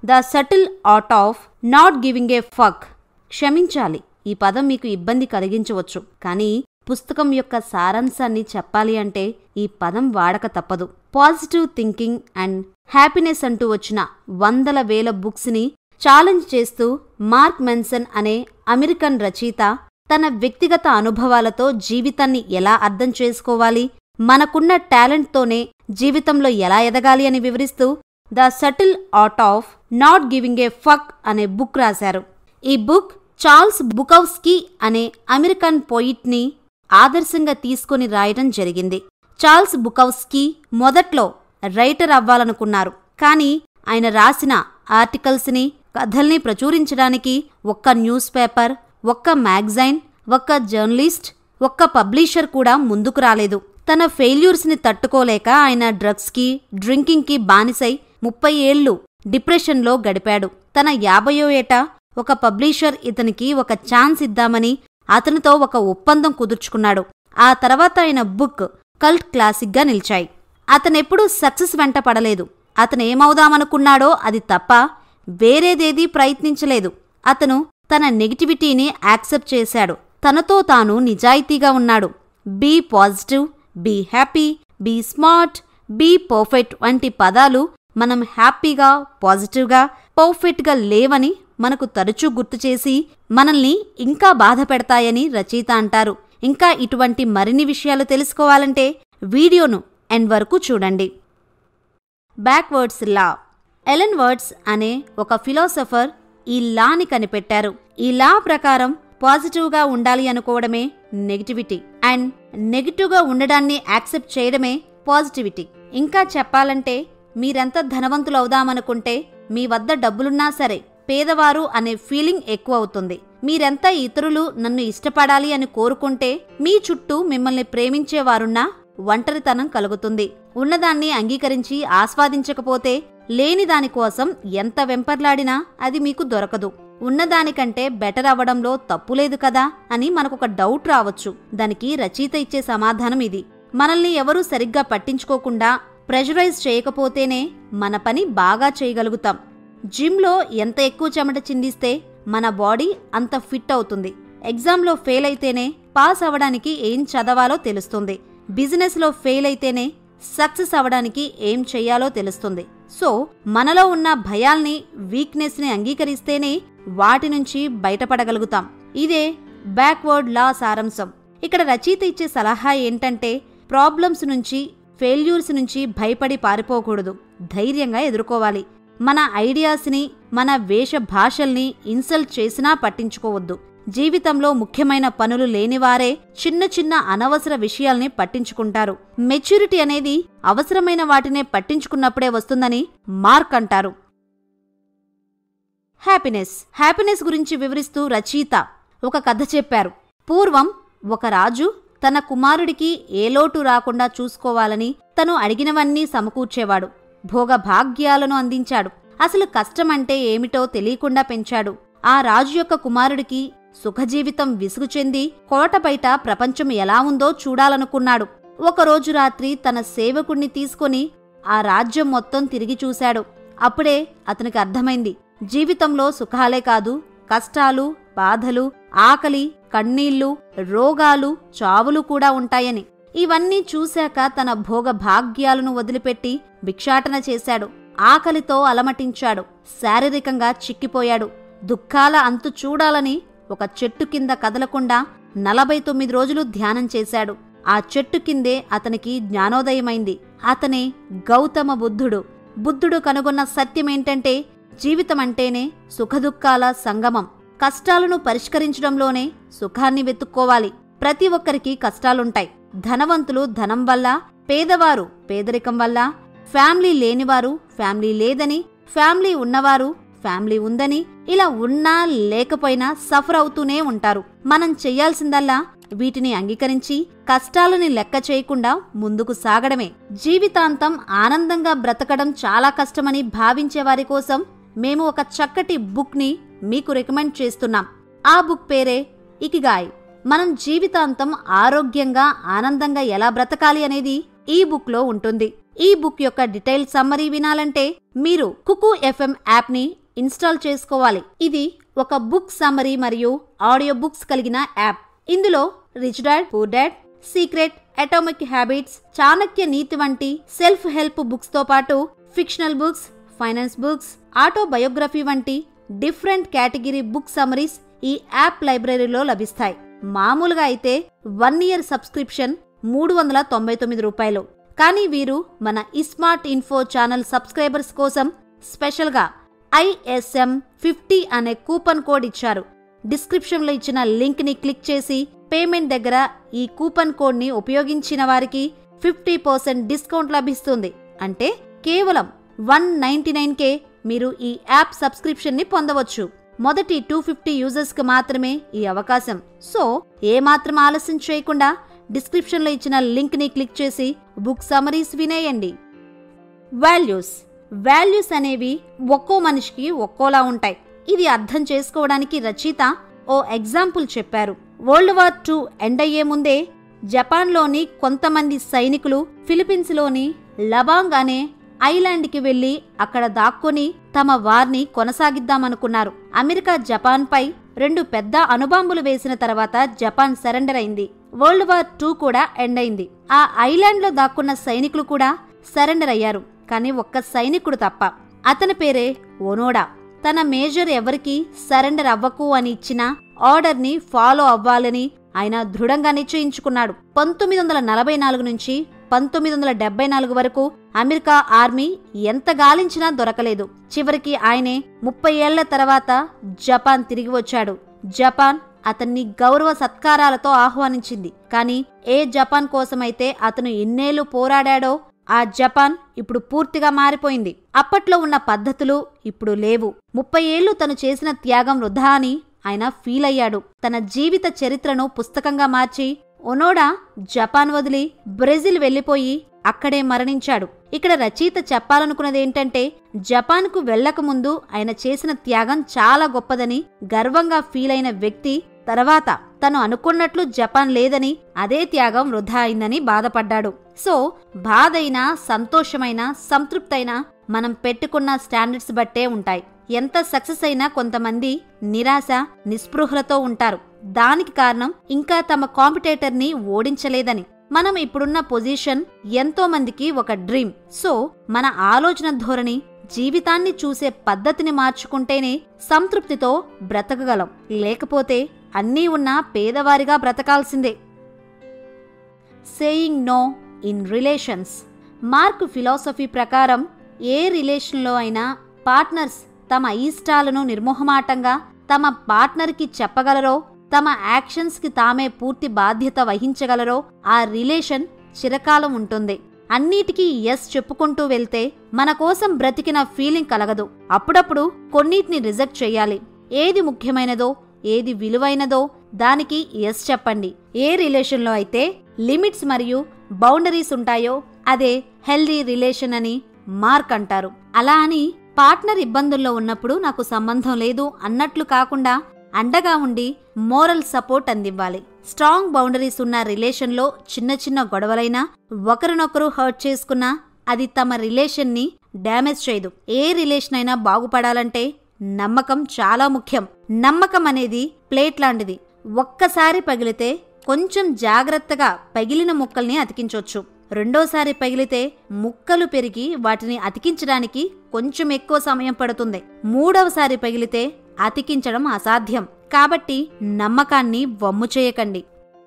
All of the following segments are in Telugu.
the subtle art of not giving a fuck క్షమించాలి ఈ పదం మీకు ఇబ్బంది కలిగించవచ్చు కానీ పుస్తకం యొక్క సారాంశాన్ని చెప్పాలి అంటే ఈ పదం వాడక తప్పదు పాజిటివ్ థింకింగ్ అండ్ హ్యాపీనెస్ అంటూ వచ్చిన వందల వేల బుక్స్ని ఛాలెంజ్ చేస్తూ మార్క్ మెన్సన్ అనే అమెరికన్ రచయిత తన వ్యక్తిగత అనుభవాలతో జీవితాన్ని ఎలా అర్థం చేసుకోవాలి మనకున్న టాలెంట్తోనే జీవితంలో ఎలా ఎదగాలి అని వివరిస్తూ the subtle art of not giving a fuck అనే బుక్ రాశారు ఈ బుక్ చార్ల్స్ బుకౌస్కీ అనే అమెరికన్ పోయిట్ని ఆదర్శంగా తీసుకొని రాయడం జరిగింది చార్ల్స్ బుకౌస్కీ మొదట్లో రైటర్ అవ్వాలనుకున్నారు కానీ ఆయన రాసిన ఆర్టికల్స్ని కథల్ని ప్రచురించడానికి ఒక్క న్యూస్ పేపర్ ఒక్క మ్యాగజైన్ ఒక్క జర్నలిస్ట్ ఒక్క పబ్లిషర్ కూడా ముందుకు రాలేదు తన ఫెయిల్యూర్స్ని తట్టుకోలేక ఆయన డ్రగ్స్కి డ్రింకింగ్కి బానిసై ముప్పై ఏళ్లు డిప్రెషన్లో గడిపాడు తన యాభయో ఏట ఒక పబ్లిషర్ ఇతనికి ఒక ఛాన్స్ ఇద్దామని అతనితో ఒక ఒప్పందం కుదుర్చుకున్నాడు ఆ తర్వాత ఆయన బుక్ కల్ట్ క్లాసిక్గా నిలిచాయి అతనెప్పుడూ సక్సెస్ వెంట పడలేదు అతనేమవుదామనుకున్నాడో అది తప్ప వేరేదేదీ ప్రయత్నించలేదు అతను తన నెగిటివిటీని యాక్సెప్ట్ చేశాడు తనతో తాను నిజాయితీగా ఉన్నాడు be positive be happy be smart be perfect వంటి పదాలు మనం హ్యాపీగా పాజిటివ్గా పర్ఫెక్ట్గా లేవని మనకు తరచూ గుర్తు చేసి మనల్ని ఇంకా బాధ పెడతాయని రచయిత అంటారు ఇంకా ఇటువంటి మరిన్ని విషయాలు తెలుసుకోవాలంటే వీడియోను ఎండ్ వరకు చూడండి బ్యాక్వర్డ్స్ లా ఎలెన్ వర్డ్స్ అనే ఒక ఫిలాసఫర్ ఈ లాని కనిపెట్టారు ఈ లా ప్రకారం పాజిటివ్గా ఉండాలి అనుకోవడమే నెగిటివిటీ అండ్ నెగిటివ్గా ఉండడాన్ని యాక్సెప్ట్ చేయడమే పాజిటివిటీ ఇంకా చెప్పాలంటే మీరెంత ధనవంతులు అవుదామనుకుంటే మీ వద్ద డబ్బులున్నా సరే పేదవారు అనే ఫీలింగ్ ఎక్కువ అవుతుంది మీరెంత ఇతరులు నన్ను ఇష్టపడాలి అని కోరుకుంటే మీ చుట్టూ మిమ్మల్ని ప్రేమించేవారున్నా ఒంటరితనం కలుగుతుంది ఉన్నదాన్ని అంగీకరించి ఆస్వాదించకపోతే లేని దానికోసం ఎంత వెంపర్లాడినా అది మీకు దొరకదు ఉన్నదానికంటే బెటర్ అవ్వడంలో తప్పులేదు కదా అని మనకొక డౌట్ రావచ్చు దానికి రచయిత ఇచ్చే సమాధానం ఇది మనల్ని ఎవరూ సరిగ్గా పట్టించుకోకుండా ప్రెషరైజ్ చేయకపోతేనే మన పని బాగా చేయగలుగుతాం జిమ్లో ఎంత ఎక్కువ చెమట చిందిస్తే మన బాడీ అంత ఫిట్ అవుతుంది ఎగ్జామ్లో ఫెయిల్ అయితేనే పాస్ అవ్వడానికి ఏం చదవాలో తెలుస్తుంది బిజినెస్లో ఫెయిల్ అయితేనే సక్సెస్ అవ్వడానికి ఏం చెయ్యాలో తెలుస్తుంది సో మనలో ఉన్న భయాల్ని వీక్నెస్ని అంగీకరిస్తేనే వాటి నుంచి బయటపడగలుగుతాం ఇదే బ్యాక్వర్డ్ లా సారాంశం ఇక్కడ రచయిత ఇచ్చే సలహా ఏంటంటే ప్రాబ్లమ్స్ నుంచి ఫెయిల్యూర్స్ నుంచి భయపడి పారిపోకూడదు ధైర్యంగా ఎదుర్కోవాలి మన ఐడియాస్ని మన వేష భాషల్ని ఇన్సల్ట్ చేసినా పట్టించుకోవద్దు జీవితంలో ముఖ్యమైన పనులు లేనివారే చిన్న చిన్న అనవసర విషయాల్ని పట్టించుకుంటారు మెచ్యూరిటీ అనేది అవసరమైన వాటినే పట్టించుకున్నప్పుడే వస్తుందని మార్క్ అంటారు హ్యాపీనెస్ హ్యాపీనెస్ గురించి వివరిస్తూ రచయిత ఒక కథ చెప్పారు పూర్వం ఒక రాజు తన కుమారుడికి ఏ లోటు రాకుండా చూసుకోవాలని తను అడిగినవన్నీ సమకూర్చేవాడు భోగభాగ్యాలను అందించాడు అసలు కష్టమంటే ఏమిటో తెలియకుండా పెంచాడు ఆ రాజు యొక్క కుమారుడికి సుఖజీవితం విసుగు చెంది కోట బయట ప్రపంచం ఎలా ఉందో చూడాలనుకున్నాడు ఒకరోజు రాత్రి తన సేవకుణ్ణి తీసుకొని ఆ రాజ్యం మొత్తం తిరిగి చూశాడు అప్పుడే అతనికి అర్థమైంది జీవితంలో సుఖాలే కాదు కష్టాలు బాధలు ఆకలి కన్నీళ్లు రోగాలు చావులు కూడా ఉంటాయని ఇవన్నీ చూశాక తన భోగ భాగ్యాలను వదిలిపెట్టి భిక్షాటన చేశాడు ఆకలితో అలమటించాడు శారీరకంగా చిక్కిపోయాడు దుఃఖాల అంతు చూడాలని ఒక చెట్టు కింద కదలకుండా నలభై తొమ్మిది రోజులు ధ్యానం చేశాడు ఆ చెట్టు కిందే అతనికి జ్ఞానోదయమైంది అతనే గౌతమ బుద్ధుడు బుద్ధుడు కనుగొన్న సత్యమేంటంటే జీవితం అంటేనే సుఖదుఖాల సంగమం కష్టాలను పరిష్కరించడంలోనే సుఖాన్ని వెతుక్కోవాలి ప్రతి ఒక్కరికి కష్టాలుంటాయి ధనవంతులు ధనం వల్ల పేదవారు పేదరికం వల్ల ఫ్యామిలీ లేనివారు ఫ్యామిలీ లేదని ఫ్యామిలీ ఉన్నవారు ఫ్యామిలీ ఉందని ఇలా ఉన్నా లేకపోయినా సఫర్ అవుతూనే ఉంటారు మనం చెయ్యాల్సిందల్లా వీటిని అంగీకరించి కష్టాలని లెక్క చేయకుండా ముందుకు సాగడమే జీవితాంతం ఆనందంగా బ్రతకడం చాలా కష్టమని భావించే వారి కోసం మేము ఒక చక్కటి బుక్ ని మీకు రికమెండ్ చేస్తున్నాం ఆ బుక్ పేరే ఇకిగాయ్ మనం జీవితాంతం ఆరోగ్యంగా ఆనందంగా ఎలా బ్రతకాలి అనేది ఈ బుక్ లో ఉంటుంది ఈ బుక్ యొక్క డీటెయిల్ సమ్మరీ వినాలంటే మీరు కుకు ఎఫ్ఎం యాప్ని ఇన్స్టాల్ చేసుకోవాలి ఇది ఒక బుక్ సమరీ మరియు ఆడియో బుక్స్ కలిగిన యాప్ ఇందులో rich dad poor dad secret atomic habits Chanakya Niti వంటి సెల్ఫ్ హెల్ప్ బుక్స్ తో పాటు fictional books finance books autobiography వంటి డిఫరెంట్ కేటగిరీ బుక్ సమరీస్ ఈ యాప్ లైబ్రరీలో లభిస్తాయి మామూలుగా అయితే వన్ ఇయర్ సబ్స్క్రిప్షన్ మూడు వందల తొంభై తొమ్మిది రూపాయలు కానీ వీరు మన ఇస్మార్ట్ ఇన్ఫో ఛానల్ సబ్స్క్రైబర్స్ కోసం స్పెషల్గా ఐఎస్ఎం ఫిఫ్టీ అనే కూపన్ కోడ్ ఇచ్చారు డిస్క్రిప్షన్లో ఇచ్చిన లింక్ని క్లిక్ చేసి పేమెంట్ దగ్గర ఈ కూపన్ కోడ్ని ఉపయోగించిన వారికి ఫిఫ్టీ పర్సెంట్ డిస్కౌంట్ లభిస్తుంది అంటే కేవలం వన్ నైన్టీ నైన్ కే మీరు ఈ యాప్ సబ్స్క్రిప్షన్ని పొందవచ్చు మొదటి టూ ఫిఫ్టీ యూజర్స్కి మాత్రమే ఈ అవకాశం సో ఏమాత్రం ఆలస్యం చేయకుండా డిస్క్రిప్షన్లో ఇచ్చిన లింక్ని క్లిక్ చేసి బుక్ సమరీస్ వినేయండి వాల్యూస్ వాల్యూస్ అనేవి ఒక్కో మనిషికి ఒక్కోలా ఉంటాయి ఇది అర్థం చేసుకోవడానికి రచయిత ఓ ఎగ్జాంపుల్ చెప్పారు వరల్డ్ వార్ టూ ఎండ్ అయ్యే ముందే జపాన్లోని కొంతమంది సైనికులు ఫిలిప్పీన్స్లోని లబాంగ్ అనే ఐలాండ్కి వెళ్లి అక్కడ దాక్కుని తమ వార్ని కొనసాగిద్దామనుకున్నారు అమెరికా జపాన్పై రెండు పెద్ద అణుబాంబులు వేసిన తర్వాత జపాన్ సరెండర్ అయింది వరల్డ్ వార్ టూ కూడా ఎండ్ అయింది ఆ ఐలాండ్లో దాక్కున్న సైనికులు కూడా సరెండర్ అయ్యారు కానీ ఒక్క సైనికుడు తప్ప అతని పేరే ఓనోడా తన మేజర్ ఎవరికి సరెండర్ అవ్వకు అని ఇచ్చిన ఆర్డర్ ని ఫాలో అవ్వాలని ఆయన దృఢంగా నిశ్చయించుకున్నాడు పంతొమ్మిది వందల నలభై నాలుగు నుంచి పంతొమ్మిది వందల డెబ్బై నాలుగు వరకు అమెరికా ఆర్మీ ఎంత గాలించినా దొరకలేదు చివరికి ఆయనే ముప్పై ఏళ్ల తర్వాత జపాన్ తిరిగి వచ్చాడు జపాన్ అతన్ని గౌరవ సత్కారాలతో ఆహ్వానించింది కానీ ఏ జపాన్ కోసమైతే అతను ఎన్నేళ్లు పోరాడాడో ఆ జపాన్ ఇప్పుడు పూర్తిగా మారిపోయింది అప్పట్లో ఉన్న పద్ధతులు ఇప్పుడు లేవు ముప్పై ఏళ్లు తను చేసిన త్యాగం వృధా అని ఆయన ఫీల్ అయ్యాడు తన జీవిత చరిత్రను పుస్తకంగా మార్చి ఒనోడా జపాన్ వదిలి బ్రెజిల్ వెళ్లిపోయి అక్కడే మరణించాడు ఇక్కడ రచయిత చెప్పాలనుకున్నది ఏంటంటే జపాన్కు వెళ్లకముందు ఆయన చేసిన త్యాగం చాలా గొప్పదని గర్వంగా ఫీల్ అయిన వ్యక్తి తర్వాత తను అనుకున్నట్లు జపాన్ లేదని అదే త్యాగం వృధా అయిందని బాధపడ్డాడు సో బాధైనా సంతోషమైనా సంతృప్తైనా మనం పెట్టుకున్న స్టాండర్డ్స్ బట్టే ఉంటాయి ఎంత సక్సెస్ అయినా కొంతమంది నిరాశ నిస్పృహలతో ఉంటారు దానికి కారణం ఇంకా తమ కాంపిటేటర్ని ఓడించలేదని మనం ఇప్పుడున్న పొజిషన్ ఎంతో మందికి ఒక డ్రీమ్ సో మన ఆలోచన ధోరణి జీవితాన్ని చూసే పద్ధతిని మార్చుకుంటేనే సంతృప్తితో బ్రతకగలం లేకపోతే అన్నీ ఉన్నా పేదవారిగా బ్రతకాల్సిందే saying no in relations Mark philosophy ప్రకారం ఏ రిలేషన్లో అయినా పార్ట్నర్స్ తమ ఇష్టాలను నిర్మోహమాటంగా తమ పార్ట్నర్కి చెప్పగలరో తమ యాక్షన్స్కి తామే పూర్తి బాధ్యత వహించగలరో ఆ రిలేషన్ చిరకాలం ఉంటుంది అన్నిటికీ ఎస్ చెప్పుకుంటూ వెళ్తే మన కోసం బ్రతికిన ఫీలింగ్ కలగదు అప్పుడప్పుడు కొన్నిటిని రిజెక్ట్ చేయాలి ఏది ముఖ్యమైనదో ఏది విలువైనదో దానికి ఎస్ చెప్పండి ఏ రిలేషన్లో అయితే లిమిట్స్ మరియు బౌండరీస్ ఉంటాయో అదే హెల్దీ రిలేషన్ అని మార్క్ అంటారు అలా అని పార్ట్నర్ ఇబ్బందుల్లో ఉన్నప్పుడు నాకు సంబంధం లేదు అన్నట్లు కాకుండా అండగా ఉండి మోరల్ సపోర్ట్ అందివ్వాలి స్ట్రాంగ్ బౌండరీస్ ఉన్న రిలేషన్లో చిన్న చిన్న గొడవలైనా ఒకరినొకరు హర్ట్ చేసుకున్నా అది తమ రిలేషన్ని డ్యామేజ్ చేయదు ఏ రిలేషన్ అయినా బాగుపడాలంటే నమ్మకం చాలా ముఖ్యం నమ్మకం అనేది ప్లేట్ లాంటిది ఒక్కసారి పగిలితే కొంచెం జాగ్రత్తగా పగిలిన ముక్కల్ని అతికించవచ్చు రెండోసారి పగిలితే ముక్కలు పెరిగి వాటిని అతికించడానికి కొంచెం ఎక్కువ సమయం పడుతుంది మూడవసారి పగిలితే అతికించడం అసాధ్యం కాబట్టి నమ్మకాన్ని వమ్ము చేయకండి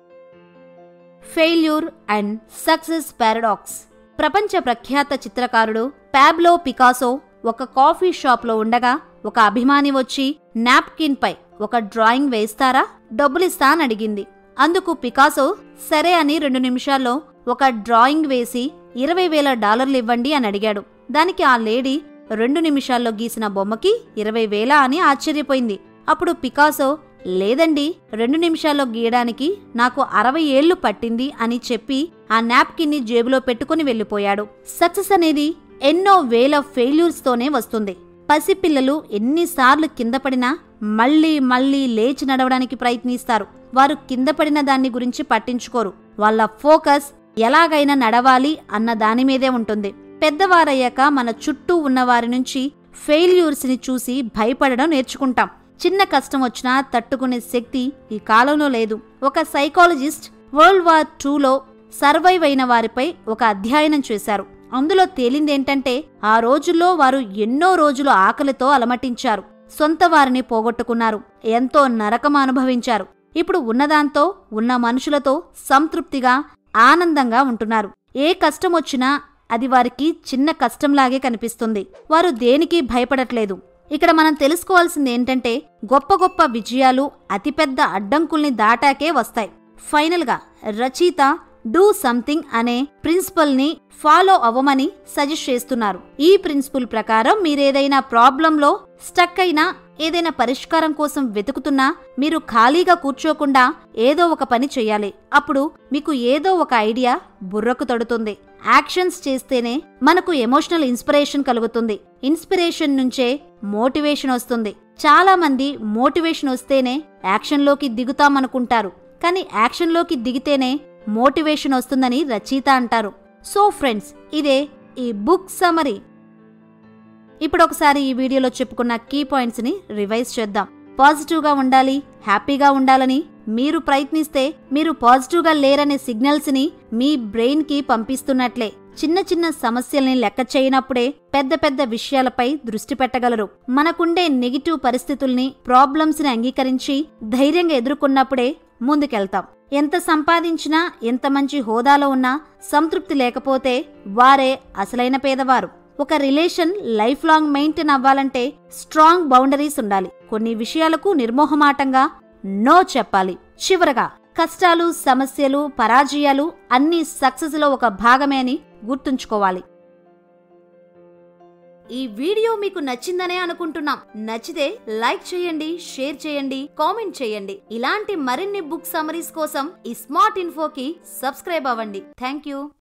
ఫెయిల్యూర్ అండ్ సక్సెస్ పారాడాక్స్ ప్రపంచ ప్రఖ్యాత చిత్రకారుడు పాబ్లో పికాసో ఒక కాఫీ షాప్లో ఉండగా ఒక అభిమాని వచ్చి నాప్కిన్ పై ఒక డ్రాయింగ్ వేస్తారా డబ్బులిస్తా అని అడిగింది అందుకు పికాసో సరే అని రెండు నిమిషాల్లో ఒక డ్రాయింగ్ వేసి ఇరవై వేల డాలర్లు ఇవ్వండి అని అడిగాడు దానికి ఆ లేడీ రెండు నిమిషాల్లో గీసిన బొమ్మకి ఇరవై వేల అని ఆశ్చర్యపోయింది అప్పుడు పికాసో లేదండి రెండు నిమిషాల్లో గీయడానికి నాకు అరవై ఏళ్లు పట్టింది అని చెప్పి ఆ నాప్కిన్ని జేబులో పెట్టుకుని వెళ్ళిపోయాడు సక్సెస్ అనేది ఎన్నో వేల ఫెయిల్యూర్స్ తోనే వస్తుంది పసిపిల్లలు ఎన్నిసార్లు కింద పడినా మళ్ళీ మళ్ళీ లేచి నడవడానికి ప్రయత్నిస్తారు వారు కింద పడిన దాన్ని గురించి పట్టించుకోరు వాళ్ళ ఫోకస్ ఎలాగైనా నడవాలి అన్న దాని మీదే ఉంటుంది పెద్దవారయ్యాక మన చుట్టూ ఉన్న వారి నుంచి ఫెయిల్యూర్స్ని చూసి భయపడడం నేర్చుకుంటాం చిన్న కష్టం వచ్చినా తట్టుకునే శక్తి ఈ కాలంలో లేదు ఒక సైకాలజిస్ట్ వరల్డ్ వార్ టూలో సర్వైవ్ అయిన వారిపై ఒక అధ్యయనం చేశారు అందులో తేలిందేంటంటే ఆ రోజుల్లో వారు ఎన్నో రోజులు ఆకలితో అలమటించారు సొంత వారిని పోగొట్టుకున్నారు ఎంతో నరకం అనుభవించారు ఇప్పుడు ఉన్నదాంతో ఉన్న మనుషులతో సంతృప్తిగా ఆనందంగా ఉంటున్నారు ఏ కష్టం వచ్చినా అది వారికి చిన్న కష్టంలాగే కనిపిస్తుంది వారు దేనికి భయపడట్లేదు ఇక్కడ మనం తెలుసుకోవాల్సింది ఏంటంటే గొప్ప గొప్ప విజయాలు అతిపెద్ద అడ్డంకుల్ని దాటాకే వస్తాయి ఫైనల్గా రచయిత డూ సంథింగ్ అనే ప్రిన్సిపల్ ని ఫాలో అవ్వమని సజెస్ట్ చేస్తున్నారు ఈ ప్రిన్సిపల్ ప్రకారం మీరేదైనా ప్రాబ్లంలో స్టక్ అయినా ఏదైనా పరిష్కారం కోసం వెతుకుతున్నా మీరు ఖాళీగా కూర్చోకుండా ఏదో ఒక పని చేయాలి అప్పుడు మీకు ఏదో ఒక ఐడియా బుర్రకు తడుతుంది యాక్షన్స్ చేస్తేనే మనకు ఎమోషనల్ ఇన్స్పిరేషన్ కలుగుతుంది ఇన్స్పిరేషన్ నుంచే మోటివేషన్ వస్తుంది చాలా మంది మోటివేషన్ వస్తేనే యాక్షన్లోకి దిగుతామనుకుంటారు కానీ యాక్షన్లోకి దిగితేనే మోటివేషన్ వస్తుందని రచయిత అంటారు సో ఫ్రెండ్స్ ఇదే ఈ బుక్ సమరీ ఇప్పుడు ఒకసారి ఈ వీడియోలో చెప్పుకున్న కీ పాయింట్స్ ని రివైజ్ చేద్దాం పాజిటివ్ గా ఉండాలి హ్యాపీగా ఉండాలని మీరు ప్రయత్నిస్తే మీరు పాజిటివ్ గా లేరనే సిగ్నల్స్ ని మీ బ్రెయిన్ కి పంపిస్తున్నట్లే చిన్న చిన్న సమస్యల్ని లెక్క చేయనప్పుడే పెద్ద పెద్ద విషయాలపై దృష్టి పెట్టగలరు మనకుండే నెగిటివ్ పరిస్థితుల్ని ప్రాబ్లమ్స్ ని అంగీకరించి ధైర్యంగా ఎదుర్కొన్నప్పుడే ముందుకెళ్తాం ఎంత సంపాదించినా ఎంత మంచి హోదాలో ఉన్నా సంతృప్తి లేకపోతే వారే అసలైన పేదవారు ఒక రిలేషన్ లైఫ్ లాంగ్ మెయింటైన్ అవ్వాలంటే స్ట్రాంగ్ బౌండరీస్ ఉండాలి కొన్ని విషయాలకు నిర్మోహమాటంగా నో చెప్పాలి చివరగా కష్టాలు సమస్యలు పరాజయాలు అన్ని సక్సెస్ లో ఒక భాగమే అని గుర్తుంచుకోవాలి ఈ వీడియో మీకు నచ్చిందనే అనుకుంటున్నాం నచ్చితే లైక్ చేయండి షేర్ చేయండి కామెంట్ చేయండి ఇలాంటి మరిన్ని బుక్ సమరీస్ కోసం ఈ స్మార్ట్ ఇన్ఫోకి సబ్స్క్రైబ్ అవ్వండి థ్యాంక్ యూ